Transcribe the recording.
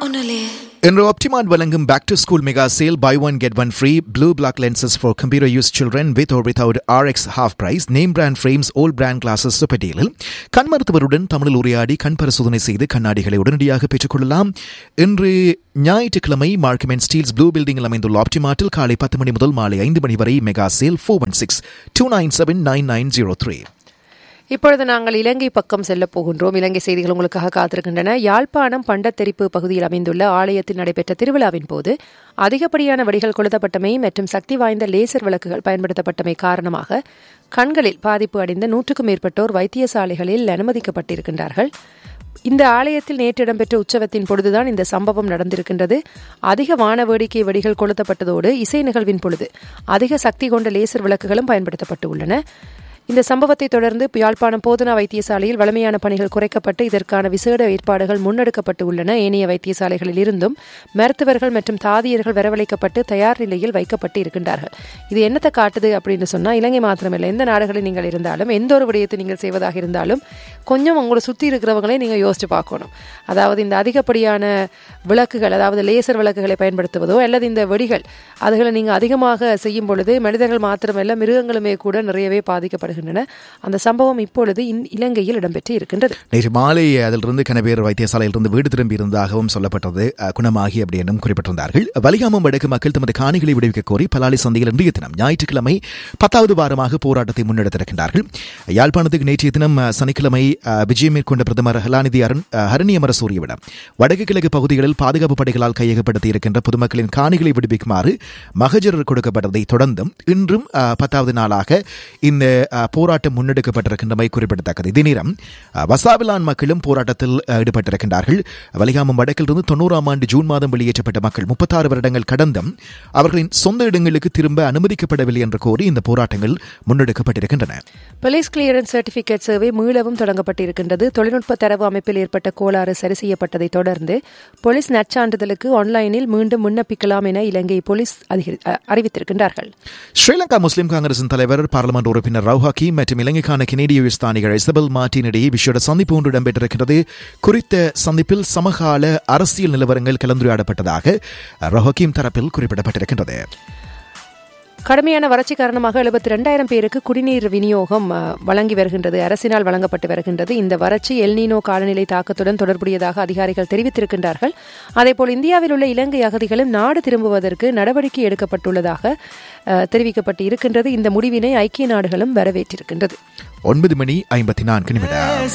ஒன்றும் இல்லையே இன்று ஒப்டிமான் வழங்கும் back to school mega sale buy one get one free blue block lenses for computer use children with or without RX half price name brand frames all brand glasses super டீலில் கண் மருத்துவருடன் தமிழில் உரையாடி கண் பரிசோதனை செய்து கண்ணாடிகளை உடனடியாக பெற்றுக்கொள்ளலாம் இன்று ஞாயிற்றுக்கிழமை மார்க்கம் அண்ட் ஸ்டீல்ஸ் ப்ளூ பில்டிங்கில் அமைந்துள்ள ஆப்டிமாட்டில் காலை பத்து மணி முதல் மாலை ஐந்து மணி வரை mega sale four one six two nine seven nine nine zero three இப்பொழுது நாங்கள் இலங்கை பக்கம் செல்ல போகின்றோம் இலங்கை செய்திகள் உங்களுக்காக காத்திருக்கின்றன யாழ்ப்பாணம் பண்டத்தெரிப்பு பகுதியில் அமைந்துள்ள ஆலயத்தில் நடைபெற்ற திருவிழாவின் போது அதிகப்படியான வெடிகள் கொளுத்தப்பட்டமை மற்றும் சக்தி வாய்ந்த லேசர் விளக்குகள் பயன்படுத்தப்பட்டமை காரணமாக கண்களில் பாதிப்பு அடைந்த நூற்றுக்கும் மேற்பட்டோர் வைத்தியசாலைகளில் அனுமதிக்கப்பட்டிருக்கின்றார்கள் இந்த ஆலயத்தில் நேற்று இடம்பெற்ற உற்சவத்தின் பொழுதுதான் இந்த சம்பவம் நடந்திருக்கின்றது அதிக வான வேடிக்கை வெடிகள் கொளுத்தப்பட்டதோடு இசை நிகழ்வின் பொழுது அதிக சக்தி கொண்ட லேசர் விளக்குகளும் பயன்படுத்தப்பட்டு உள்ளன இந்த சம்பவத்தை தொடர்ந்து யாழ்ப்பாணம் போதனா வைத்தியசாலையில் வலிமையான பணிகள் குறைக்கப்பட்டு இதற்கான விசேட ஏற்பாடுகள் முன்னெடுக்கப்பட்டு உள்ளன ஏனைய வைத்தியசாலைகளில் இருந்தும் மருத்துவர்கள் மற்றும் தாதியர்கள் வரவழைக்கப்பட்டு தயார் நிலையில் வைக்கப்பட்டு இருக்கின்றார்கள் இது என்னத்தை காட்டுது அப்படின்னு சொன்னா இலங்கை மாத்திரமில்லை எந்த நாடுகளில் நீங்கள் இருந்தாலும் எந்த ஒரு விடயத்தை நீங்கள் செய்வதாக இருந்தாலும் கொஞ்சம் உங்களை சுற்றி இருக்கிறவங்களே நீங்கள் யோசிச்சு பார்க்கணும் அதாவது இந்த அதிகப்படியான விளக்குகள் அதாவது லேசர் விளக்குகளை பயன்படுத்துவதோ அல்லது இந்த வெடிகள் அதுகளை நீங்கள் அதிகமாக செய்யும் பொழுது மனிதர்கள் மாத்திரமல்ல மிருகங்களுமே கூட நிறையவே பாதிக்கப்படுகின்றன அந்த சம்பவம் இப்பொழுது இந்- இலங்கையில் இடம்பெற்று இருக்கின்றது நேற்று மாலை அதிலிருந்து கனவேர் வைத்தியசாலையிலிருந்து வீடு திரும்பி இருந்ததாகவும் சொல்லப்பட்டது அஹ், குணமாகி அப்படி என்றும் குறிப்பிட்டிருந்தார்கள் வலிகாமம் வடக்கு மக்கள் தமது காணிகளை விடுவிக்க கோரி பலாலி சந்தையில் இன்றைய தினம் ஞாயிற்றுக்கிழமை பத்தாவது வாரமாக போராட்டத்தை முன்னெடுத்திருக்கின்றார்கள் யாழ்ப்பாணத்துக்கு நேற்றைய தினம் அஹ், சனிக்கிழமை அஹ், விஜயம் மேற்கொண்ட பிரதமர் ஹலாநிதி அருண் அஹ், ஹரணியமர சூரியவிடம் வடக்கு கிழக்கு பகுதிகளில் பாதுகாப்பு படைகளால் கையகப்படுத்தி இருக்கின்ற பொதுமக்களின் காணிகளை விடுவிக்குமாறு மகஜர் கொடுக்கப்பட்டதை தொடர்ந்தும் இன்றும் அஹ், பத்தாவது நாளாக இந்த அஹ், போராட்டம் முன்னெடுக்கப்பட்டிருக்கின்றமை குறிப்பிடத்தக்கது இதே நேரம் அஹ், வசாவிலான் மக்களும் போராட்டத்தில் அஹ், ஈடுபட்டிருக்கின்றார்கள் வலிகாமம் வடக்கிலிருந்து தொண்ணூறாம் ஆண்டு ஜூன் மாதம் வெளியேற்றப்பட்ட மக்கள் முப்பத்தாறு வருடங்கள் கடந்தும் அவர்களின் சொந்த இடங்களுக்கு திரும்ப அனுமதிக்கப்படவில்லை என்று கோரி இந்த போராட்டங்கள் முன்னெடுக்கப்பட்டிருக்கின்றன போலீஸ் கிளியரன்ஸ் சர்டிபிகேட் சேவை மீளவும் தொடங்கப்பட்டிருக்கின்றது தொழில்நுட்ப தரவு அமைப்பில் ஏற்பட்ட கோளாறு சரி செய்யப்பட்டதை தொடர்ந்து போலீஸ் நற்சான்றிதழுக்கு ஆன்லைனில் மீண்டும் விண்ணப்பிக்கலாம் என இலங்கை போலீஸ் அதிகரி- அ- அறிவித்திருக்கின்றார்கள் ஸ்ரீலங்கா முஸ்லிம் காங்கிரசின் தலைவர் பாராளுமன்ற உறுப்பினர் ரவு ஹக்கீம் மற்றும் இலங்கைக்கான கெனடிய விஸ்தானிகள் இசபெல் மார்டின் இடையே விஷயோட சந்திப்பு ஒன்று இடம்பெற்றிருக்கிறது குறித்த சந்திப்பில் சமகால அரசியல் நிலவரங்கள் கலந்துரையாடப்பட்டதாக ரவு ஹக்கீம் தரப்பில் குறிப்பிடப்பட்டிருக்கின்றது கடுமையான வறட்சி காரணமாக எழுபத்தி ரெண்டாயிரம் பேருக்கு குடிநீர் விநியோகம் அ, வழங்கி வருகின்றது அரசினால் வழங்கப்பட்டு வருகின்றது இந்த வறட்சி எல்னினோ காலநிலை தாக்கத்துடன் தொடர்புடையதாக அதிகாரிகள் தெரிவித்திருக்கின்றார்கள் அதேபோல் இந்தியாவில் உள்ள இலங்கை அகதிகளும் நாடு திரும்புவதற்கு நடவடிக்கை எடுக்கப்பட்டுள்ளதாக அ, தெரிவிக்கப்பட்டு இருக்கின்றது இந்த முடிவினை ஐக்கிய நாடுகளும் வரவேற்றிருக்கின்றது ஒன்பது மணி ஐம்பத்தி நான்கு நிமிடம்